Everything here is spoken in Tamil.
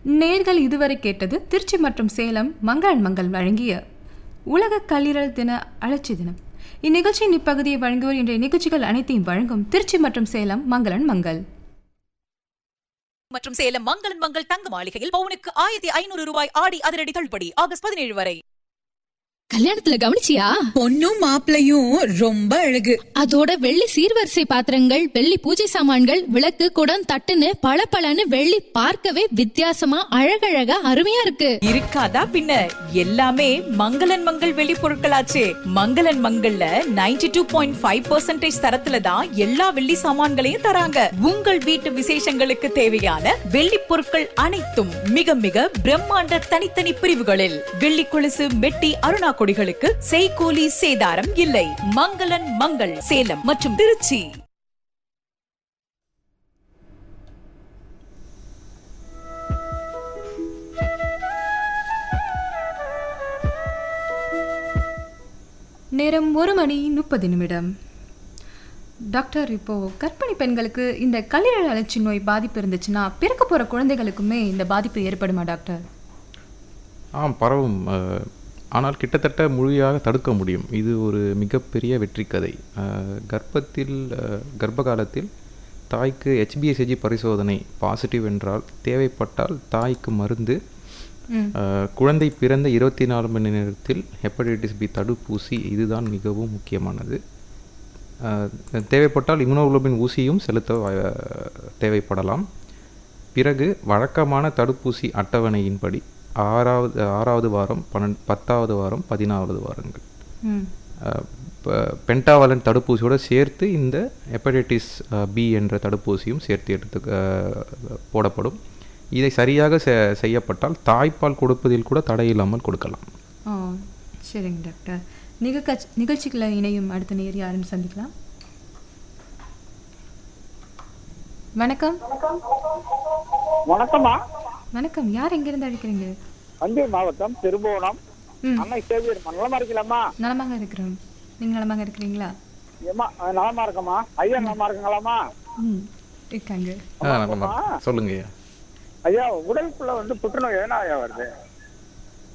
நேர்கள் இதுவரை கேட்டது திருச்சி மற்றும் சேலம் மங்களன் மங்கள் வழங்கிய உலக கல்லீரல் தின அழற்சி தினம் இந்நிகழ்ச்சியின் இப்பகுதியை வழங்குவோர் இன்றைய நிகழ்ச்சிகள் அனைத்தையும் வழங்கும் திருச்சி மற்றும் சேலம் மங்களன் மங்கள் மற்றும் சேலம் மங்களன் மங்கள் தங்க மாளிகையில் பவுனுக்கு ஆயிரத்தி ஐநூறு ரூபாய் ஆடி அதிரடி தள்ளுபடி ஆகஸ்ட் பதினேழு வரை கல்யாணத்துல கவனிச்சியா பொண்ணும் மாப்பிளையும் ரொம்ப அழகு அதோட வெள்ளி சீர்வரிசை பாத்திரங்கள் வெள்ளி பூஜை சாமான்கள் விளக்கு குடம் தட்டுன்னு பளபளன்னு வெள்ளி பார்க்கவே வித்தியாசமா அழகழகா அருமையா இருக்கு இருக்காதா பின்ன எல்லாமே மங்களன் மங்கள் வெளி பொருட்களாச்சே மங்களன் மங்கள்ல 92.5% டூ பாயிண்ட் ஃபைவ் பர்சன்டேஜ் தரத்துல தான் எல்லா வெள்ளி சாமான்களையும் தராங்க உங்கள் வீட்டு விசேஷங்களுக்கு தேவையான வெள்ளி பொருட்கள் அனைத்தும் மிக மிக பிரம்மாண்ட தனித்தனி பிரிவுகளில் வெள்ளி கொலுசு மெட்டி அருணா கொடிகளுக்கு செய்கூலி சேதாரம் இல்லை மங்களன் மங்கள் சேலம் மற்றும் திருச்சி நேரம் ஒரு மணி முப்பது நிமிடம் டாக்டர் இப்போ கர்ப்பிணி பெண்களுக்கு இந்த கல்லீரல் அழற்சி நோய் பாதிப்பு இருந்துச்சுன்னா பிறக்க போற குழந்தைகளுக்குமே இந்த பாதிப்பு ஏற்படுமா டாக்டர் ஆம் பரவும் அஹ், ஆனால் கிட்டத்தட்ட முழுமையாக தடுக்க முடியும் இது ஒரு மிகப்பெரிய வெற்றி கதை அஹ், கர்ப்பத்தில் அஹ், கர்ப்ப காலத்தில் தாய்க்கு ஹெச்பிஎஸ்ஜி பரிசோதனை பாசிட்டிவ் என்றால் தேவைப்பட்டால் தாய்க்கு மருந்து ம். அஹ், குழந்தை பிறந்த இருபத்தி நாலு மணி நேரத்தில் ஹெப்படைட்டிஸ் பி தடுப்பூசி இதுதான் மிகவும் முக்கியமானது அஹ், தேவைப்பட்டால் இம்யூனோகுளோபின் ஊசியும் செலுத்த வ- தேவைப்படலாம் பிறகு வழக்கமான தடுப்பூசி அட்டவணையின்படி ஆறாவது ஆறாவது வாரம் பன்னெண்டு பத்தாவது வாரம் பதினாறாவது வாரங்கள் ம் அஹ், ப- பென்டாவலன் தடுப்பூசியோடு சேர்த்து இந்த ஹெப்படைட்டிஸ் பி என்ற தடுப்பூசியும் சேர்த்து எடுத்து அஹ், போடப்படும் இதை சரியாக செ- செய்யப்பட்டால் தாய்ப்பால் கொடுப்பதில் கூட தடையில்லாமல் கொடுக்கலாம் ஓ சரிங்க டாக்டர் நிகழ்ச்சி நிகழ்ச்சிகளை இணையும் அடுத்த நேர் யாருன்னு சந்திக்கலாம் வணக்கம் வணக்கம்மா வணக்கம் யார் எங்கிருந்து அழைக்கிறீங்க அந்தியூர் மாவட்டம் திருபுவனம் ம் அன்னை சேவியர் நலமா இருக்கலாமா நலமாக இருக்கிறோம் நீங்க நலமாக இருக்கிறீங்களா ஏமா நலமா இருக்கம்மா ஐயா நலமா இருக்குங்களாமா ம் இருக்காங்க ஆ, நல்ல மாதிரி. சொல்லுங்க ஐயா ஐயா உடலுக்குள்ள வந்து புற்றுநோய் எதனா ஐயா வருது